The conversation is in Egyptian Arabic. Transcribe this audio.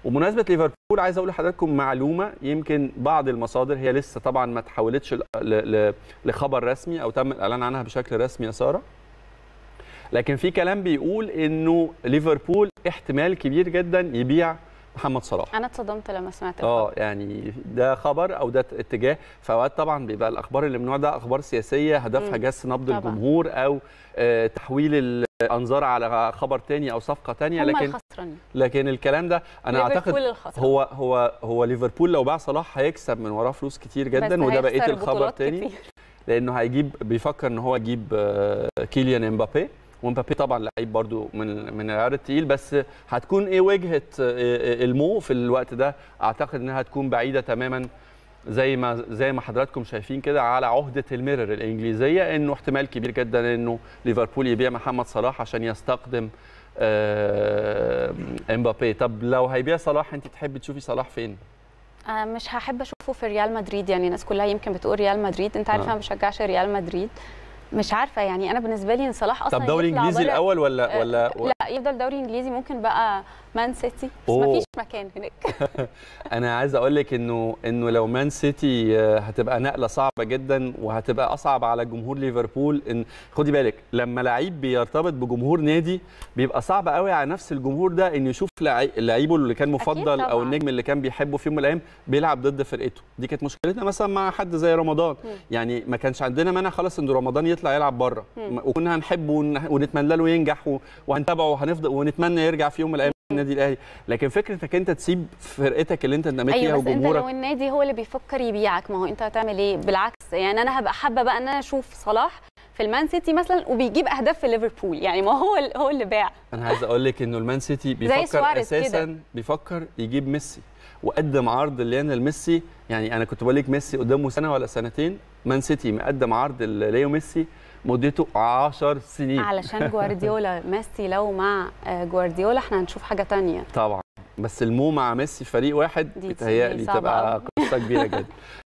وبمناسبه ليفربول عايز اقول لحضراتكم معلومه يمكن بعض المصادر هي لسه طبعا ما تحولتش ل- ل- لخبر رسمي او تم الاعلان عنها بشكل رسمي يا ساره لكن في كلام بيقول انه ليفربول احتمال كبير جدا يبيع محمد صلاح انا اتصدمت لما سمعت اه الخبر. يعني ده خبر او ده اتجاه فاوقات طبعا بيبقى الاخبار اللي من النوع ده اخبار سياسيه هدفها مم. جس نبض طبعاً. الجمهور او آه، تحويل الانظار على خبر تاني او صفقه تانية هم لكن الخسرانين لكن الكلام ده انا اعتقد ليفربول الخسران. هو هو هو ليفربول لو باع صلاح هيكسب من وراه فلوس كتير بس جدا وده بقيه هيخسر الخبر بطولات تاني كتير. لانه هيجيب بيفكر ان هو يجيب آه، كيليان امبابي ومبابي طبعا لعيب برضو من من العيار التقيل بس هتكون ايه وجهه آه، المو في الوقت ده اعتقد انها هتكون بعيده تماما زي ما زي ما حضراتكم شايفين كده على عهده الميرور الانجليزيه انه احتمال كبير جدا انه ليفربول يبيع محمد صلاح عشان يستقدم آه، امبابي طب لو هيبيع صلاح انت تحبي تشوفي صلاح فين؟ آه، مش هحب اشوفه في ريال مدريد يعني الناس كلها يمكن بتقول ريال مدريد انت عارف آه. انا ما بشجعش ريال مدريد مش عارفه يعني انا بالنسبه لي ان صلاح اصلا طب دوري يطلع انجليزي برا- الاول ولا آه، ولا لا يفضل دوري انجليزي ممكن بقى مان سيتي بس أوه. ما فيش مكان هناك انا عايز اقول لك انه انه لو مان سيتي آه، هتبقى نقله صعبه جدا وهتبقى اصعب على جمهور ليفربول ان خدي بالك لما لعيب بيرتبط بجمهور نادي بيبقى صعب قوي على نفس الجمهور ده انه يشوف لعي- لعيبه اللي كان مفضل او طبعاً. النجم اللي كان بيحبه في يوم من الايام بيلعب ضد فرقته دي كانت مشكلتنا مثلا مع حد زي رمضان مم. يعني ما كانش عندنا مانع خالص ان رمضان يطلع يلعب بره مم. وكنا هنحبه ون- ونتمنى له ينجح و- وهنتابعه وهنفضل ونتمنى يرجع في يوم من الايام النادي الاهلي لكن فكرتك انت تسيب فرقتك اللي انت انتميت ليها ايوه بس انت وجمهورك لو النادي هو اللي بيفكر يبيعك ما هو انت هتعمل ايه بالعكس يعني انا هبقى حابه بقى ان انا اشوف صلاح في المان سيتي مثلا وبيجيب اهداف في ليفربول يعني ما هو ال- هو اللي باع انا عايز اقول لك انه المان سيتي بيفكر سواريز اساسا كده. بيفكر يجيب ميسي وقدم عرض ليونيل ميسي يعني انا كنت بقول لك ميسي قدامه سنه ولا سنتين مان سيتي مقدم عرض ليو ميسي مدته 10 سنين علشان جوارديولا ميسي لو مع آه، جوارديولا احنا هنشوف حاجه تانية طبعا بس المو مع ميسي في فريق واحد دي بيتهيألي صعبة تبقى أوي. قصه كبيره جدا